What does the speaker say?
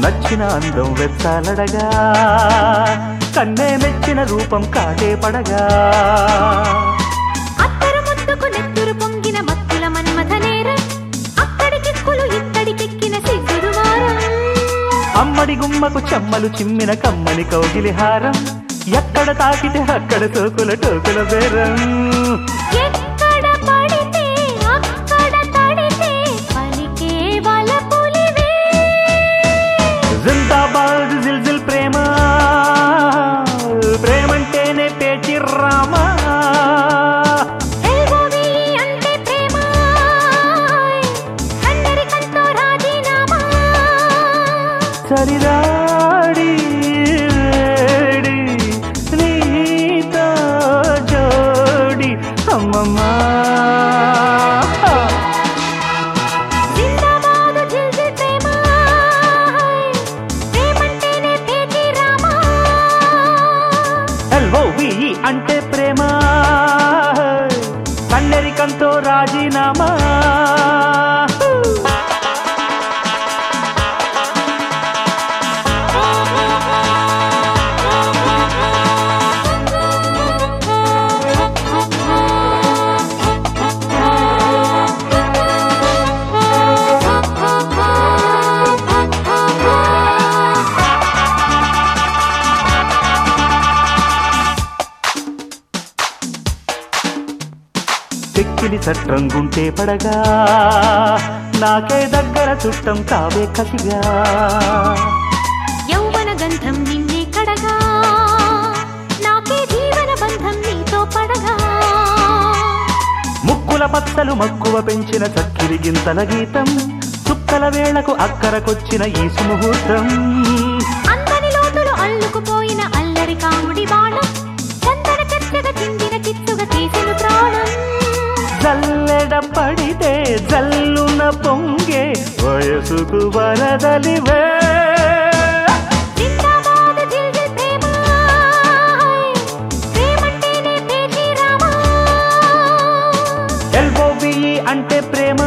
నచ్చిన అందం వెచ్చాలడగా కన్నే మెచ్చిన రూపం కాటే పడగా అత్తరు ముద్దుకు నెత్తురు పొంగిన మత్తుల మన్మథ నేరం అక్కడికెక్కులు ఇక్కడికెక్కిన సిగ్గుడు వారం అమ్మడి గుమ్మకు చెమ్మలు చిమ్మిన కమ్మని కౌగిలి హారం ఎక్కడ తాకితే అక్కడ సోకుల టోకుల బేరం ఎక్కడ పడితే అక్కడ తడితే పలికే వలపులివే జిందాబాద్ జిల్జిల్ ప్రేమ ప్రేమంటేనే పేచి రామా ఎల్బోవి అంటే ప్రేమ అందరికంతో రాజీనామా సరిరాడి వేడి నీతో జోడి అమ్మమ్మా జిందాబాద్ జిల్జిల్ ప్రేమ ప్రేమంటేనే పేచి రామా ఎల్ఓవి అంటే ప్రేమ కన్నెరికంతో రాజీనామా చెక్కిలి చట్రంగుంటే పడగా నాకే దగ్గర చుట్టం కావే కసిగా యౌవన గంధం నిన్నే కడగా నాకే జీవన బంధం నీతో పడగా ముక్కుల పచ్చలు మక్కువ పెంచిన చక్కిరి గింతల గీతం చుక్కల వేళకు అక్కరకొచ్చిన ఈ సుముహూర్తం అందని లోతులు అల్లుకుపోయిన అల్లరి కాముడి బాణం చందన చర్చగా చిందిన చిత్తుగా తీసిన ప్రాణం జల్లెడ పడితే జల్లున పొంగే వయసుకు వరదలివే జిందాబాద్ జిల్జిల్ ప్రేమ ప్రేమంటేనే పేచి రామా ఎల్బోబిఈ అంటే ప్రేమ